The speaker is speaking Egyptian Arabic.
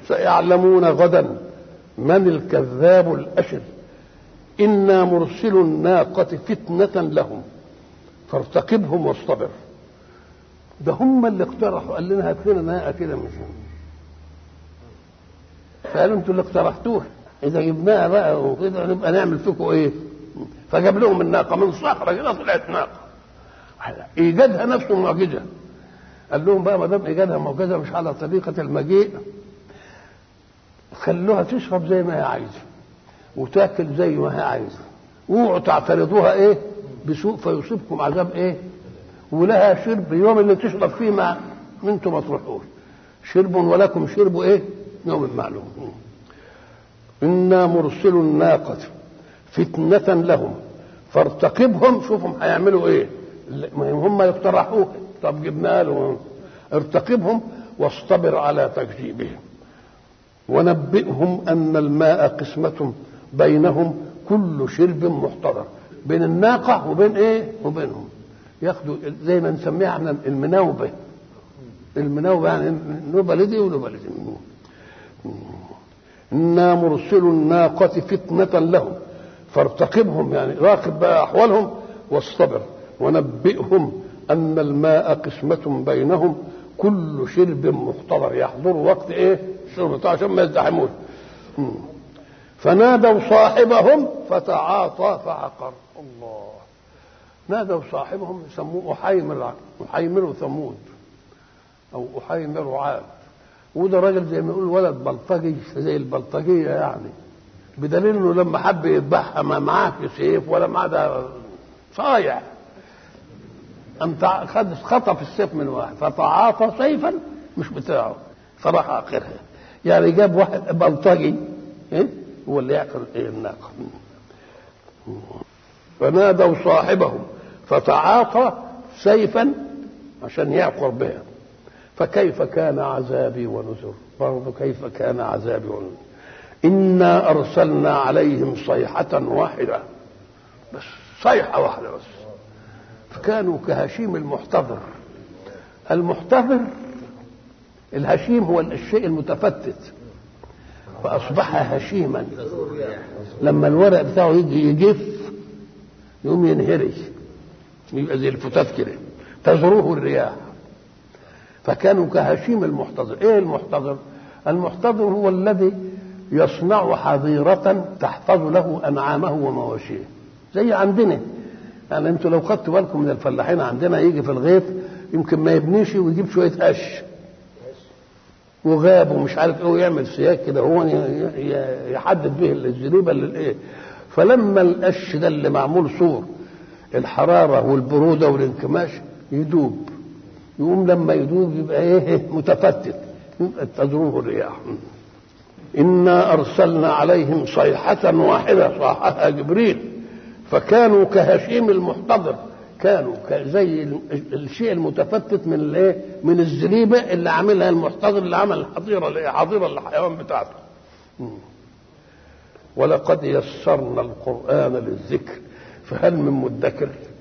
سيعلمون غدا من الكذاب الأشر إنا مرسل الناقة فتنة لهم فارتقبهم واصطبر ده هم اللي اقترحوا قال لنا هات لنا ناقة كده مش فقالوا انتوا اللي اقترحتوها اذا جبناها بقى وكده نبقى نعمل فيكم ايه فجاب لهم الناقه من صخره كده طلعت ناقه ايجادها نفسه معجزه قال لهم بقى ما دام ايجادها معجزه مش على طريقه المجيء خلوها تشرب زي ما هي عايزه وتاكل زي ما هي عايزه اوعوا تعترضوها ايه بسوء فيصيبكم عذاب ايه ولها شرب يوم اللي تشرب فيه ما انتم ما تروحوش شرب ولكم شرب ايه يوم معلوم إنا مرسل الناقة فتنة لهم فارتقبهم شوفهم هيعملوا ايه هم يقترحوه طب جبنا لهم ارتقبهم واصطبر على تكذيبهم ونبئهم ان الماء قسمة بينهم كل شرب محتضر بين الناقة وبين ايه وبينهم ياخدوا زي ما نسميها احنا المناوبة المناوبة يعني نوبة لدي ونوبة لدي إنا مرسل الناقة فتنة لهم فارتقبهم يعني راقب بقى أحوالهم واصطبر ونبئهم أن الماء قسمة بينهم كل شرب محتضر يحضر وقت إيه؟ الشرب عشان ما يزدحموش فنادوا صاحبهم فتعاطى فعقر الله نادوا صاحبهم يسموه أحيمر أحيمر ثمود أو أحيمر عاد وده راجل زي ما يقول ولد بلطجي زي البلطجيه يعني بدليل انه لما حب يذبحها ما معاه سيف ولا معاه ده صايع قام خد خطف السيف من واحد فتعاطى سيفا مش بتاعه فراح اخرها يعني جاب واحد بلطجي إيه؟ هو اللي يعقل إيه الناقه فنادوا صاحبهم فتعاطى سيفا عشان يعقر بها فكيف كان عذابي ونذر برضه كيف كان عذابي ونذر إنا أرسلنا عليهم صيحة واحدة بس صيحة واحدة بس فكانوا كهشيم المحتضر المحتضر الهشيم هو الشيء المتفتت فأصبح هشيما لما الورق بتاعه يجي يجف يقوم ينهري يبقى زي الفتات كده تزروه الرياح فكانوا كهشيم المحتضر ايه المحتضر المحتضر هو الذي يصنع حظيرة تحفظ له أنعامه ومواشيه زي عندنا يعني انتوا لو خدتوا بالكم من الفلاحين عندنا يجي في الغيط يمكن ما يبنيش ويجيب شوية قش وغاب ومش عارف ايه ويعمل سياج كده هو يحدد به الزريبه للايه فلما القش ده اللي معمول سور الحراره والبروده والانكماش يدوب يقوم لما يدوب يبقى ايه متفتت يبقى تذروه الرياح انا ارسلنا عليهم صيحه واحده صاحها جبريل فكانوا كهشيم المحتضر كانوا زي الشيء المتفتت من الايه من الزريبه اللي عاملها المحتضر اللي عمل الحظيره اللي حظيره الحيوان بتاعته ولقد يسرنا القران للذكر فهل من مدكر